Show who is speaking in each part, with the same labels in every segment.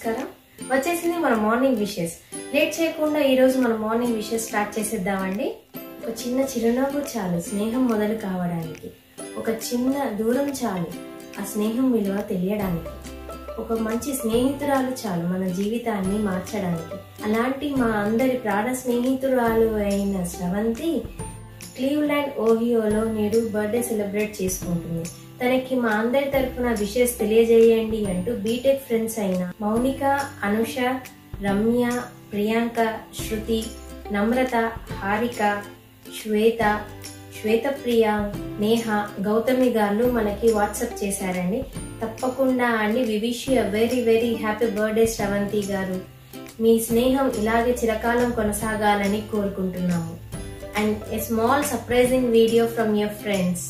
Speaker 1: నమస్కారం వచ్చేసింది మన మార్నింగ్ విషెస్ లేట్ చేయకుండా ఈ రోజు మన మార్నింగ్ విషెస్ స్టార్ట్ చేసేద్దామండి ఒక చిన్న చిరునవ్వు చాలు స్నేహం మొదలు కావడానికి ఒక చిన్న దూరం చాలు ఆ స్నేహం విలువ తెలియడానికి ఒక మంచి స్నేహితురాలు చాలు మన జీవితాన్ని మార్చడానికి అలాంటి మా అందరి ప్రాణ స్నేహితురాలు అయిన స్రవంతి క్లీవ్లాండ్ ఓహియోలో నేడు బర్త్డే సెలబ్రేట్ చేసుకుంటుంది తనకి మా అందరి తరఫున విషెస్ తెలియజేయండి అంటూ బీటెక్ ఫ్రెండ్స్ అయిన మౌనిక అనుష రమ్య ప్రియాంక శృతి నమ్రత హారిక శ్వేత శ్వేతప్రియ నేహ గౌతమి గారు మనకి వాట్సాప్ చేశారండి తప్పకుండా అండి we wish you very very happy birthday Shravanti గారు మీ స్నేహం ఇలాగే చిరకాలం కొనసాగాలని కోరుకుంటున్నాము and a small surprising video from your friends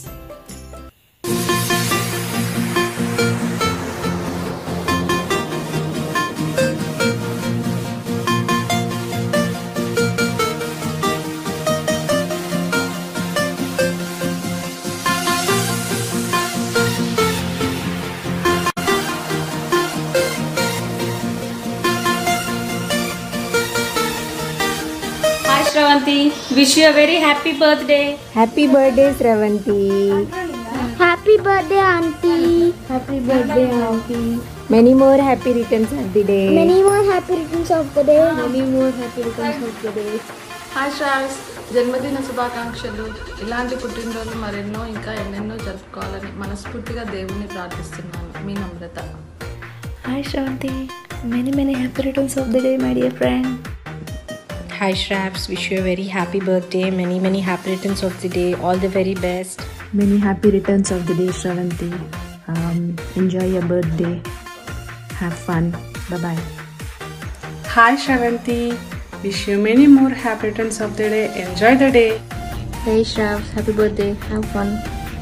Speaker 2: Hi Shravanti, wish you a very happy birthday.
Speaker 3: Happy birthday Shravanti
Speaker 4: happy birthday aunty
Speaker 3: happy birthday aunty many more happy returns of the day
Speaker 4: many more happy returns of the day
Speaker 3: many more happy returns of the day
Speaker 5: hi Shravs జన్మదిన శుభాకాంక్షలు ఇలాంటి పుట్టినరోజులు మరెన్నో ఇంకా ఎన్నెన్నో జరుపుకోవాలని మనస్ఫూర్తిగా దేవుణ్ణి ప్రార్థిస్తున్నాను మీ Namrata
Speaker 6: Hi Shravanti, many many happy returns of the day, my dear friend.
Speaker 7: Hi Shraps, wish you a very happy birthday, many many happy returns of the day, all the very best.
Speaker 6: Many happy returns of the day, Shravanti. Um, enjoy your birthday. Have fun. Bye bye.
Speaker 8: Hi Shravanti, wish you many more happy returns of the day. Enjoy the day.
Speaker 6: Hey Shravs, happy birthday. Have fun.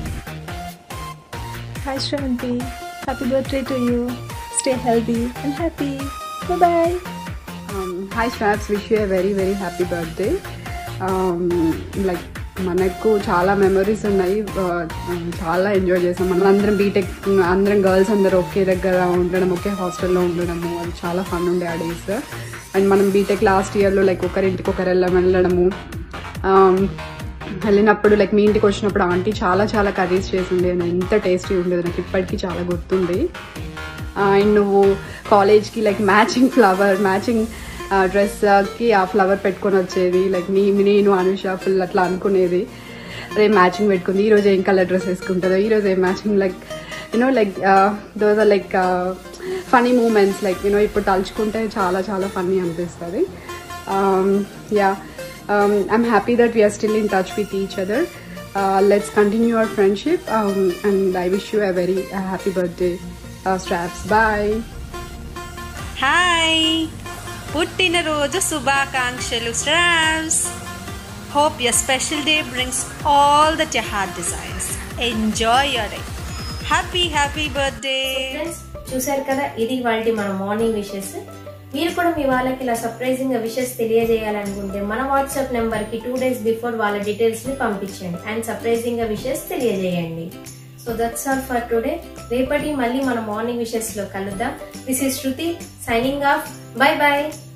Speaker 6: Hi Shravanti, happy birthday to you. Stay healthy and happy. Bye bye.
Speaker 9: Hi Shravs wish you very very happy birthday like మనకు చాలా memories ఉన్నాయి Uh, చాలా enjoy చేసాం మనం అందరం BTech అందరం girls అందరూ ఒకే దగ్గర ఉండడం ఒకే హాస్టల్లో ఉండడము అది చాలా ఫన్ ఉండే ఆ డేస్ అండ్ మనం బీటెక్ లాస్ట్ ఇయర్లో లైక్ ఒకరింటికి ఒకరు వెళ్ళ వెళ్ళడము Um, వెళ్ళినప్పుడు లైక్ మీ ఇంటికి వచ్చినప్పుడు ఆంటీ చాలా చాలా కర్రీస్ చేసి ఉండేది ఎంత టేస్టీ ఉండేది నాకు ఇప్పటికీ చాలా గుర్తుంది అండ్ నువ్వు కాలేజ్కి లైక్ మ్యాచింగ్ ఫ్లవర్ మ్యాచింగ్ డ్రెస్కి ఆ ఫ్లవర్ పెట్టుకొని వచ్చేది లైక్ మీ నేను అనుష ఫుల్ అట్లా అనుకునేది రే మ్యాచింగ్ పెట్టుకుంది ఈరోజు ఏం కలర్ డ్రెస్ వేసుకుంటుందో ఈరోజు ఏం matching like you know like those are like funny moments like you know ఇప్పుడు తలుచుకుంటే చాలా చాలా ఫన్నీ అనిపిస్తుంది yeah I'm happy that we are still in touch with each other let's continue our friendship and I wish you a very happy birthday Shravs bye
Speaker 10: hi పుట్టినరోజు శుభాకాంక్షలు Shravs hope your special day brings all that your heart desires enjoy your day happy happy birthday
Speaker 1: friends చూశారు కదా ఇది వాళ్ళ మన morning wishes మీరు కూడా మీ వాళ్ళకి ఇలా సర్ప్రైజింగ్ గా విషెస్ తెలియజేయాలనుకుంటే మన వాట్సాప్ నెంబర్ కి టూ డేస్ బిఫోర్ వాళ్ళ డీటెయిల్స్ ని పంపించండి అండ్ సర్ప్రైజింగ్ గా విషెస్ తెలియజేయండి so that's all for today రేపటి మళ్ళీ మన మార్నింగ్ విషెస్ లో కలుద్దాం this is Shruti signing off bye by